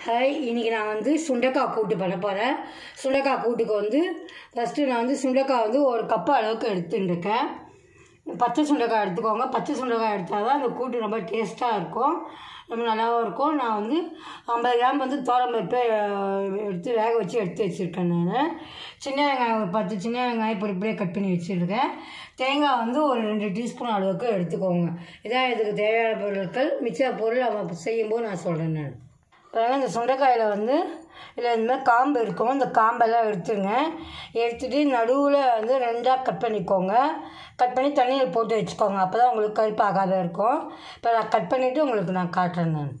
hi இன்றைக்கி நான் வந்து சுண்டைக்காய் கூட்டு பண்ண போகிறேன் சுண்டைக்காய் கூட்டுக்கு வந்து ஃபஸ்ட்டு நான் வந்து சுண்டைக்காய் வந்து ஒரு கப்பு அளவுக்கு எடுத்துட்டுருக்கேன் பச்சை சுண்டைக்காய் எடுத்துக்கோங்க பச்சை சுண்டைக்காய் எடுத்தால் தான் அந்த கூட்டு ரொம்ப டேஸ்ட்டாக இருக்கும் ரொம்ப நல்லாவும் இருக்கும் நான் வந்து ஐம்பது கிராம் வந்து தோரம்பருப்பு எடுத்து வேக வச்சு எடுத்து வச்சுருக்கேன் நான் சின்ன வெங்காயம் ஒரு பத்து சின்ன வெங்காயம் இப்படி இப்படியே கட் பண்ணி வச்சுருக்கேன் தேங்காய் வந்து ஒரு ரெண்டு டீஸ்பூன் அளவுக்கு எடுத்துக்கோங்க இதான் இதுக்கு தேவையான பொருட்கள் மிச்ச பொருள் அவன் செய்யும்போது நான் சொல்கிறேன் நான் அப்புறம் இந்த சுண்டைக்காயில் வந்து இதில் இந்த மாதிரி காம்பு இருக்கும் இந்த காம்பெல்லாம் எடுத்துருங்க எடுத்துகிட்டு நடுவில் வந்து ரெண்டாக கட் பண்ணிக்கோங்க கட் பண்ணி தண்ணியில் போட்டு வச்சுக்கோங்க அப்போ தான் உங்களுக்கு கருப்பாகாத இருக்கும் இப்போ நான் கட் பண்ணிவிட்டு உங்களுக்கு நான் காட்டுறேன் நான்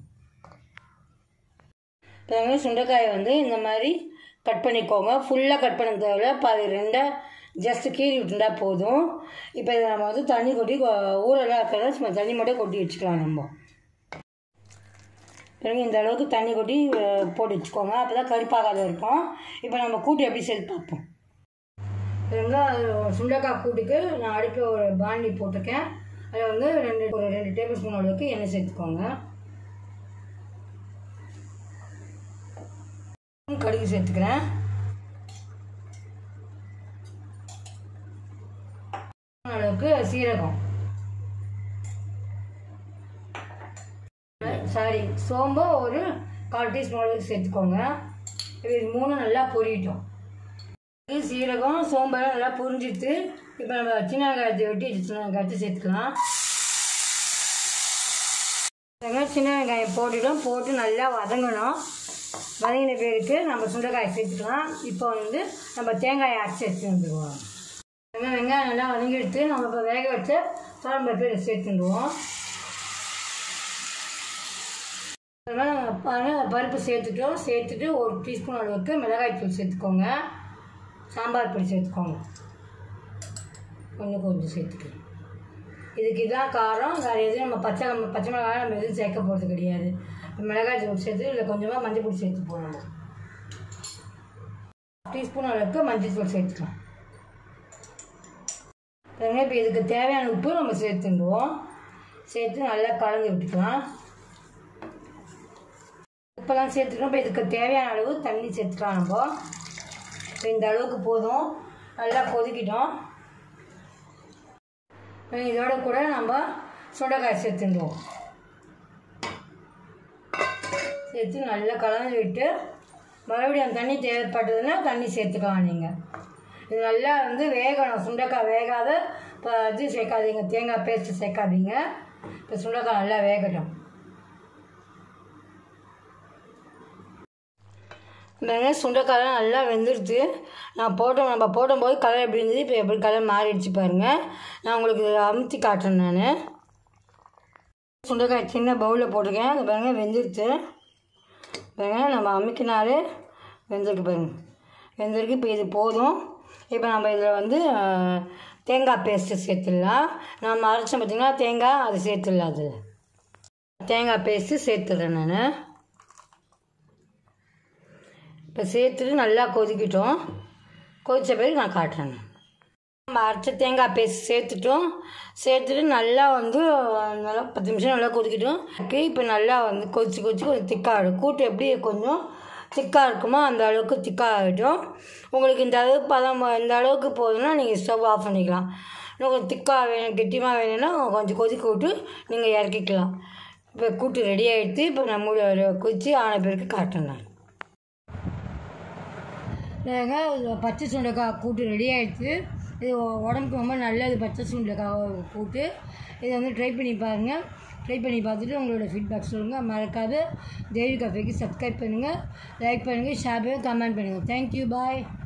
இப்போ வந்து சுண்டைக்காயை வந்து இந்த மாதிரி கட் பண்ணிக்கோங்க ஃபுல்லாக கட் பண்ண தேவையில்ல பாதி ரெண்டாக ஜஸ்ட் கீறி விட்டுண்டா போதும் இப்போ இதை நம்ம வந்து தண்ணி கொட்டி ஊரெல்லாம் இருக்கிறத சும்மா தண்ணி மட்டும் கொட்டி வச்சுக்கலாம் நம்ம பிறகு இந்த அளவுக்கு தண்ணி கொட்டி அஹ், போட்டு வச்சுக்கோங்க அப்போ தான் கருப்பாகாத இருக்கும் இப்போ நம்ம கூட்டு எப்படி செய்து பார்ப்போம் பிறகு சுண்டைக்காய் கூட்டுக்கு நான் அடுப்பில் ஒரு பாண்டி போட்டிருக்கேன் அதில் வந்து ரெண்டு ஒரு ரெண்டு டேபிள் ஸ்பூன் அளவுக்கு எண்ணெய் சேர்த்துக்கோங்க கடுகு சேர்த்துக்கிறேன் அளவுக்கு சீரகம் சாரி சோம்பு ஒரு கால் டீஸ்பூன் அளவுக்கு சேர்த்துக்கோங்க இது மூணு நல்லா பொரியட்டும் இது சீரகம் சோம்பெல்லாம் நல்லா புரிஞ்சிட்டு இப்போ நம்ம சின்ன வெங்காயத்தை வெட்டி சின்ன வெங்காயத்தை சேர்த்துக்கலாம் வெங்காயம் சின்ன வெங்காயம் போட்டுட்டோம் போட்டு நல்லா வதங்கணும் வதங்கின பேருக்கு நம்ம சுண்டைக்காய் சேர்த்துக்கலாம் இப்போ வந்து நம்ம தேங்காயை அரைச்சி எடுத்து வந்துடுவோம் வெங்காயம் வெங்காயம் நல்லா வதங்கி எடுத்து நம்ம இப்போ வேக வச்ச குழம்பு சேர்த்துடுவோம் அதனால் பாருங்க பருப்பு சேர்த்துட்டோம் சேர்த்துட்டு ஒரு டீஸ்பூன் அளவுக்கு மிளகாய் தூள் சேர்த்துக்கோங்க சாம்பார் பொடி சேர்த்துக்கோங்க கொஞ்சம் கொஞ்சம் சேர்த்துக்கலாம் இதுக்கு இதான் காரம் வேறு எதுவும் நம்ம பச்சை பச்சை மிளகாய் நம்ம எதுவும் சேர்க்க போகிறது கிடையாது மிளகாய் தூள் சேர்த்து இல்லை கொஞ்சமாக மஞ்சள் பொடி சேர்த்து போடணும் டீஸ்பூன் அளவுக்கு மஞ்சள் தூள் சேர்த்துக்கலாம் பாருங்க இப்போ இதுக்கு தேவையான உப்பு நம்ம சேர்த்துடுவோம் சேர்த்து நல்லா கலந்து விட்டுக்கலாம் உப்பெல்லாம் சேர்த்துக்கிறோம் இப்போ இதுக்கு தேவையான அளவு தண்ணி சேர்த்துக்கலாம் நம்ம இப்போ இந்த அளவுக்கு போதும் நல்லா கொதிக்கிட்டோம் இப்போ இதோட கூட நம்ம சுண்டைக்காய் சேர்த்துடுவோம் சேர்த்து நல்லா கலந்து விட்டு மறுபடியும் அந்த தண்ணி தேவைப்பட்டதுன்னா தண்ணி சேர்த்துக்கலாம் நீங்கள் இது நல்லா வந்து வேகணும் சுண்டைக்காய் வேகாத இப்போ இது சேர்க்காதீங்க தேங்காய் பேஸ்ட்டு சேர்க்காதீங்க இப்போ சுண்டைக்காய் நல்லா வேகட்டும் வெங்காயம் சுண்டைக்காயெல்லாம் நல்லா வெந்துடுச்சு நான் போட்டோம் நம்ம போடும்போது கலர் எப்படி இருந்தது இப்போ எப்படி கலர் மாறிடுச்சு பாருங்கள் நான் உங்களுக்கு இதை அமுத்தி காட்டுறேன் நான் சுண்டைக்காய் சின்ன பவுலில் போட்டிருக்கேன் அது பாருங்க வெந்துடுச்சு பாருங்க நம்ம அமுக்கினாலே வெந்திருக்கு பாருங்க வெந்திருக்கு இப்போ இது போதும் இப்போ நம்ம இதில் வந்து அஹ், தேங்காய் பேஸ்ட்டு சேர்த்துடலாம் நம்ம அரைச்சோம் பார்த்திங்கன்னா தேங்காய் அது சேர்த்துடலாம் அதில் தேங்காய் பேஸ்ட்டு சேர்த்துடுறேன் நான் இப்போ சேர்த்துட்டு நல்லா கொதிக்கிட்டோம் கொதித்த பிறகு நான் காட்டுறேன் நம்ம அரைச்ச தேங்காய் பேஸ்ட் சேர்த்துட்டோம் சேர்த்துட்டு நல்லா வந்து நல்லா பத்து நிமிஷம் நல்லா கொதிக்கிட்டோம் ஓகே இப்போ நல்லா வந்து கொதிச்சு கொதிச்சு கொஞ்சம் திக்காகிடும் கூட்டு எப்படி கொஞ்சம் திக்காக இருக்குமோ அந்த அளவுக்கு திக்காக ஆகிடும் உங்களுக்கு இந்த அளவுக்கு பதம் இந்த அளவுக்கு போதும்னா நீங்கள் ஸ்டவ் ஆஃப் பண்ணிக்கலாம் இன்னும் கொஞ்சம் திக்காக வேணும் கெட்டியமாக வேணும்னா கொஞ்சம் கொதிக்க விட்டு நீங்கள் இறக்கிக்கலாம் இப்போ கூட்டு ரெடி ஆகிடுச்சு இப்போ நம்ம கொதிச்சு ஆன பிறகு காட்டுறேன் நான் நாங்கள் பச்சை சுண்டைக்காய் கூட்டு ரெடி ஆகிடுச்சு இது உ- உடம்புக்கு ரொம்ப நல்லது பச்சை சுண்டைக்காய் கூட்டு இதை வந்து ட்ரை பண்ணி பாருங்கள் ட்ரை பண்ணி பார்த்துட்டு உங்களோட ஃபீட்பேக் சொல்லுங்கள் மறக்காத தேவி கஃபேக்கு சப்ஸ்கிரைப் பண்ணுங்கள் லைக் பண்ணுங்கள் ஷேர் பண்ணுங்கள் கமெண்ட் பண்ணுங்கள் தேங்க்யூ பாய்